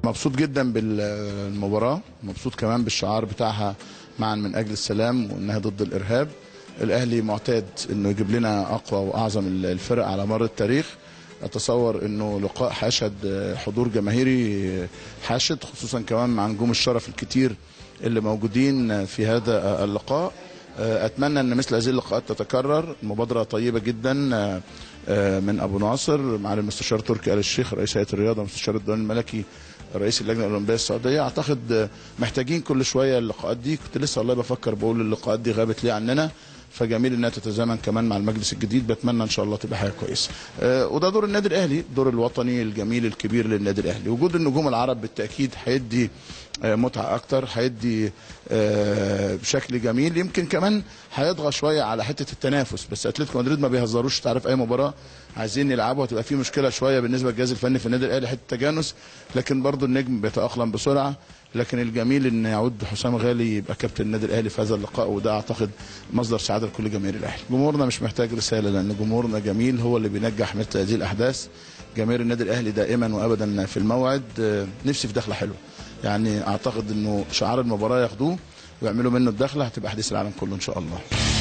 مبسوط جدا بالمباراه مبسوط كمان بالشعار بتاعها معا من اجل السلام وانها ضد الارهاب الاهلي معتاد انه يجيب لنا اقوى واعظم الفرق على مر التاريخ اتصور انه لقاء حاشد حضور جماهيري حاشد خصوصا كمان مع نجوم الشرف الكتير اللي موجودين في هذا اللقاء اتمنى ان مثل هذه اللقاءات تتكرر مبادره طيبه جدا من ابو ناصر مع المستشار تركي ال الشيخ رئيس هيئه الرياضه مستشار الديوان الملكي رئيس اللجنه الاولمبيه السعوديه اعتقد محتاجين كل شويه اللقاءات دي كنت لسه والله بفكر بقول اللقاءات دي غابت ليه عننا فجميل انها تتزامن كمان مع المجلس الجديد بتمنى ان شاء الله تبقى حاجه كويسه أه وده دور النادي الاهلي الدور الوطني الجميل الكبير للنادي الاهلي وجود النجوم العرب بالتاكيد هيدي أه متعه اكتر هيدي أه بشكل جميل يمكن كمان هيطغى شويه على حته التنافس بس اتلتيكو مدريد ما بيهزروش تعرف اي مباراه عايزين يلعبوا هتبقى في مشكله شويه بالنسبه للجهاز الفني في النادي الاهلي حته تجانس لكن برضو النجم بيتاقلم بسرعه لكن الجميل ان يعود حسام غالي يبقى كابتن النادي الاهلي في هذا اللقاء وده اعتقد مصدر سعاده لكل جماهير الاهلي. جمهورنا مش محتاج رساله لان جمهورنا جميل هو اللي بينجح مثل هذه الاحداث. جماهير النادي الاهلي دائما وابدا في الموعد نفسي في دخله حلوه. يعني اعتقد انه شعار المباراه ياخدوه ويعملوا منه الدخله هتبقى حديث العالم كله ان شاء الله.